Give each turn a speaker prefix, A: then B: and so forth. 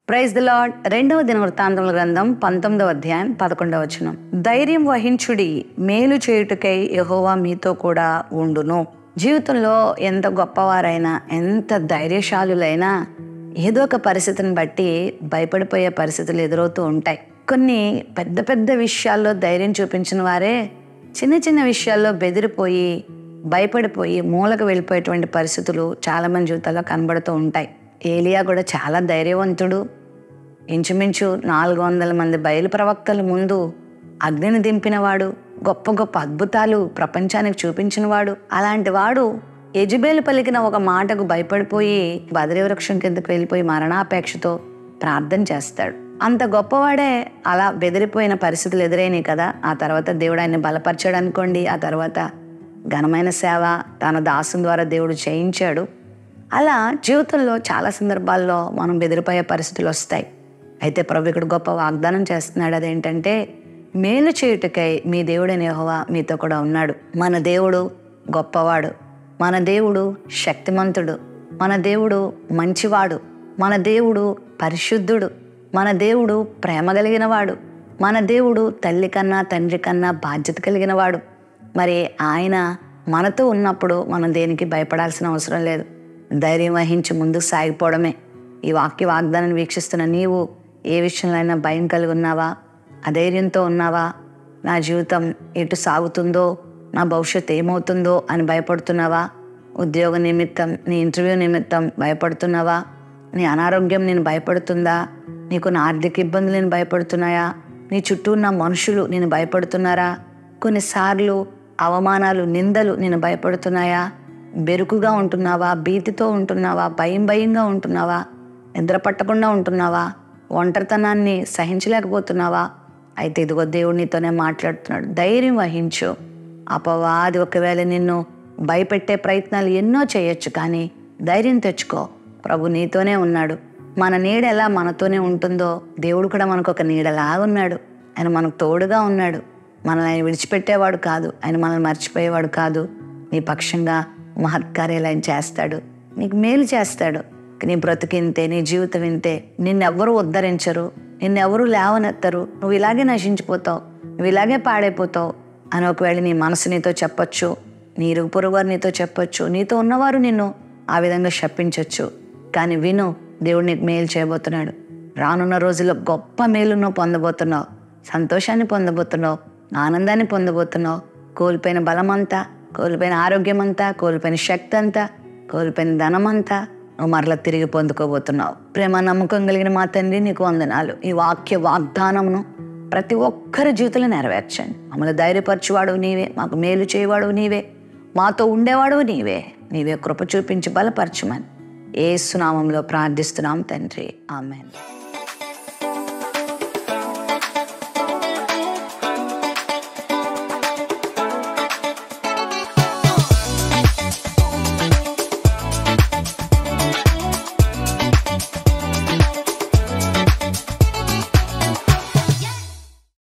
A: praise the lord రెండవ దిన వృత్తాంతముల గ్రంథం పంతొమ్మిదవ అధ్యాయం పదకొండవ వచనం ధైర్యం వహించుడి మేలు చేయుటకై యెహోవా మీతో కూడా ఉండును జీవితంలో ఎంత గొప్పవారైనా ఎంత ధైర్యశాలులైనా ఏదో ఒక పరిస్థితిని బట్టి భయపడిపోయే పరిస్థితులు ఎదురవుతూ ఉంటాయి కొన్ని పెద్ద పెద్ద విషయాల్లో ధైర్యం చూపించిన వారే చిన్న చిన్న విషయాల్లో బెదిరిపోయి భయపడిపోయి మూలకు వెళ్ళిపోయేటువంటి పరిస్థితులు చాలామంది జీవితాల్లో కనబడుతూ ఉంటాయి ఏలియా కూడా చాలా ధైర్యవంతుడు ఇంచుమించు నాలుగు వందల మంది బయలు ప్రవక్తల ముందు అగ్నిని దింపినవాడు గొప్ప గొప్ప అద్భుతాలు ప్రపంచానికి చూపించినవాడు అలాంటి వాడు యజుబేలు పలికిన ఒక మాటకు భయపడిపోయి బదరి వృక్షం కిందకు వెళ్ళిపోయి మరణాపేక్షతో ప్రార్థన చేస్తాడు అంత గొప్పవాడే అలా బెదిరిపోయిన పరిస్థితులు ఎదురైనాయి కదా ఆ తర్వాత దేవుడు ఆయన్ని బలపరిచాడు అనుకోండి ఆ తర్వాత ఘనమైన సేవ తన దాసుని ద్వారా దేవుడు చేయించాడు అలా జీవితంలో చాలా సందర్భాల్లో మనం బెదిరిపోయే పరిస్థితులు వస్తాయి అయితే ప్రభు ఇక్కడ గొప్ప వాగ్దానం చేస్తున్నాడు అదేంటంటే మేలు చేయుటకై మీ దేవుడైన యెహోవా మీతో కూడా ఉన్నాడు మన దేవుడు గొప్పవాడు మన దేవుడు శక్తిమంతుడు మన దేవుడు మంచివాడు మన దేవుడు పరిశుద్ధుడు మన దేవుడు ప్రేమ కలిగిన వాడు మన దేవుడు తల్లి కన్నా తండ్రి కన్నా బాధ్యత కలిగిన వాడు మరి ఆయన మనతో ఉన్నప్పుడు మనం దేనికి భయపడాల్సిన అవసరం లేదు ధైర్యం వహించి ముందుకు సాగిపోవడమే ఈ వాక్య వాగ్దానాన్ని వీక్షిస్తున్న నీవు ఏ విషయంలో అయినా భయం కలిగి ఉన్నావా అధైర్యంతో ఉన్నావా నా జీవితం ఎటు సాగుతుందో నా భవిష్యత్తు ఏమవుతుందో అని భయపడుతున్నావా ఉద్యోగ నిమిత్తం నీ ఇంటర్వ్యూ నిమిత్తం భయపడుతున్నావా నీ అనారోగ్యం నేను భయపడుతుందా నీకు నా ఆర్థిక ఇబ్బందులు నేను భయపడుతున్నాయా నీ చుట్టూ ఉన్న మనుషులు నేను భయపడుతున్నారా కొన్నిసార్లు అవమానాలు నిందలు నేను భయపడుతున్నాయా బెరుకుగా ఉంటున్నావా భీతితో ఉంటున్నావా భయం భయంగా ఉంటున్నావా నిద్ర పట్టకుండా ఉంటున్నావా ఒంటరితనాన్ని సహించలేకపోతున్నావా అయితే ఇదిగో దేవుడు నీతోనే మాట్లాడుతున్నాడు ధైర్యం వహించు అపవాది ఒకవేళ నిన్ను భయపెట్టే ప్రయత్నాలు ఎన్నో చేయొచ్చు కానీ ధైర్యం తెచ్చుకో ప్రభు నీతోనే ఉన్నాడు మన నీడ ఎలా మనతోనే ఉంటుందో దేవుడు కూడా మనకు ఒక నీడలాగా ఉన్నాడు ఆయన మనకు తోడుగా ఉన్నాడు మనల్ని ఆయన విడిచిపెట్టేవాడు కాదు ఆయన మనల్ని మర్చిపోయేవాడు కాదు నీ పక్షంగా మహత్కార్యాలు ఆయన చేస్తాడు నీకు మేలు చేస్తాడు నీ బ్రతికింతే నీ జీవితం ఇంతే నిన్నెవ్వరూ ఉద్ధరించరు నిన్నెవరూ లేవనెత్తరు నువ్వు ఇలాగే నశించిపోతావు నువ్వు ఇలాగే పాడైపోతావు అని ఒకవేళ నీ మనసు నీతో చెప్పొచ్చు నీ ఇరుగు పొరుగు వారు నీతో చెప్పొచ్చు నీతో ఉన్నవారు నిన్ను ఆ విధంగా శప్పించవచ్చు కానీ విను దేవుడు నీకు మేలు చేయబోతున్నాడు రానున్న రోజుల్లో గొప్ప మేలును పొందబోతున్నావు సంతోషాన్ని పొందబోతున్నావు ఆనందాన్ని పొందబోతున్నావు కోల్పోయిన బలమంతా కోల్పోయిన ఆరోగ్యం అంతా కోల్పోయిన శక్తి అంతా కోల్పోయిన ధనం అంతా నువ్వు మరలా తిరిగి పొందుకోబోతున్నావు ప్రేమ నమ్మకం కలిగిన మా తండ్రి నీకు వందనాలు ఈ వాక్య వాగ్దానమును ప్రతి ఒక్కరి జీవితంలో నెరవేర్చండి మమ్మల్ని ధైర్యపరచువాడు నీవే మాకు మేలు చేయవాడు నీవే మాతో ఉండేవాడు నీవే నీవే కృప చూపించి బలపరచమని ఏ సునామంలో ప్రార్థిస్తున్నాం తండ్రి ఆమెన్